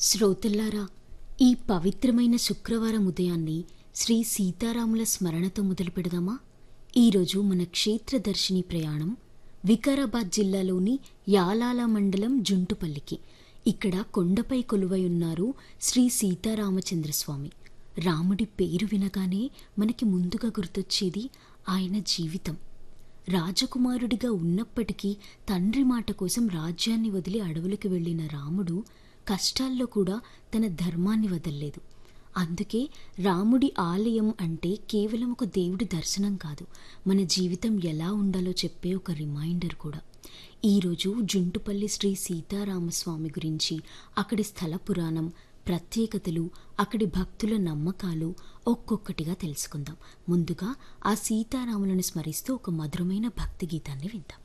శ్రోతల్లారా ఈ పవిత్రమైన శుక్రవారం ఉదయాన్ని శ్రీ సీతారాముల స్మరణతో మొదలు పెడదామా ఈరోజు మన క్షేత్రదర్శిని ప్రయాణం వికారాబాద్ జిల్లాలోని యాలాల మండలం జుంటుపల్లికి ఇక్కడ కొండపై కొలువై ఉన్నారు శ్రీ సీతారామచంద్రస్వామి రాముడి పేరు వినగానే మనకి ముందుగా గుర్తొచ్చేది ఆయన జీవితం రాజకుమారుడిగా ఉన్నప్పటికీ తండ్రి మాట కోసం రాజ్యాన్ని వదిలి అడవులకు వెళ్ళిన రాముడు కష్టాల్లో కూడా తన ధర్మాన్ని వదల్లేదు అందుకే రాముడి ఆలయం అంటే కేవలం ఒక దేవుడి దర్శనం కాదు మన జీవితం ఎలా ఉండాలో చెప్పే ఒక రిమైండర్ కూడా ఈరోజు జుంటుపల్లి శ్రీ సీతారామస్వామి గురించి అక్కడి స్థల పురాణం ప్రత్యేకతలు అక్కడి భక్తుల నమ్మకాలు ఒక్కొక్కటిగా తెలుసుకుందాం ముందుగా ఆ సీతారాములను స్మరిస్తూ ఒక మధురమైన భక్తి గీతాన్ని విందాం